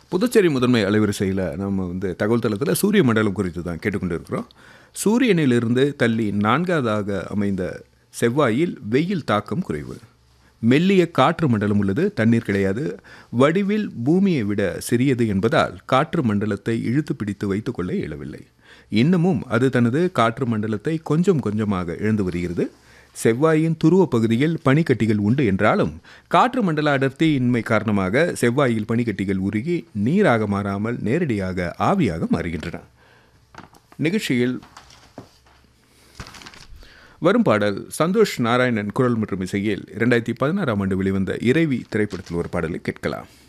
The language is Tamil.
புதுச்சேரி முதன்மை அலைவரிசையில் நம்ம வந்து தகவல் தளத்தில் சூரிய மண்டலம் குறித்து தான் கேட்டுக்கொண்டு இருக்கிறோம் சூரியனிலிருந்து தள்ளி நான்காவதாக அமைந்த செவ்வாயில் வெயில் தாக்கம் குறைவு மெல்லிய காற்று மண்டலம் உள்ளது தண்ணீர் கிடையாது வடிவில் பூமியை விட சிறியது என்பதால் காற்று மண்டலத்தை இழுத்து பிடித்து வைத்துக்கொள்ள இயலவில்லை இன்னமும் அது தனது காற்று மண்டலத்தை கொஞ்சம் கொஞ்சமாக இழந்து வருகிறது செவ்வாயின் துருவ பகுதியில் பனிக்கட்டிகள் உண்டு என்றாலும் காற்று மண்டல அடர்த்தி இன்மை காரணமாக செவ்வாயில் பனிக்கட்டிகள் உருகி நீராக மாறாமல் நேரடியாக ஆவியாக மாறுகின்றன நிகழ்ச்சியில் வரும் பாடல் சந்தோஷ் நாராயணன் குரல் மற்றும் இசையில் இரண்டாயிரத்தி பதினாறாம் ஆண்டு வெளிவந்த இறைவி திரைப்படத்தில் ஒரு பாடலை கேட்கலாம்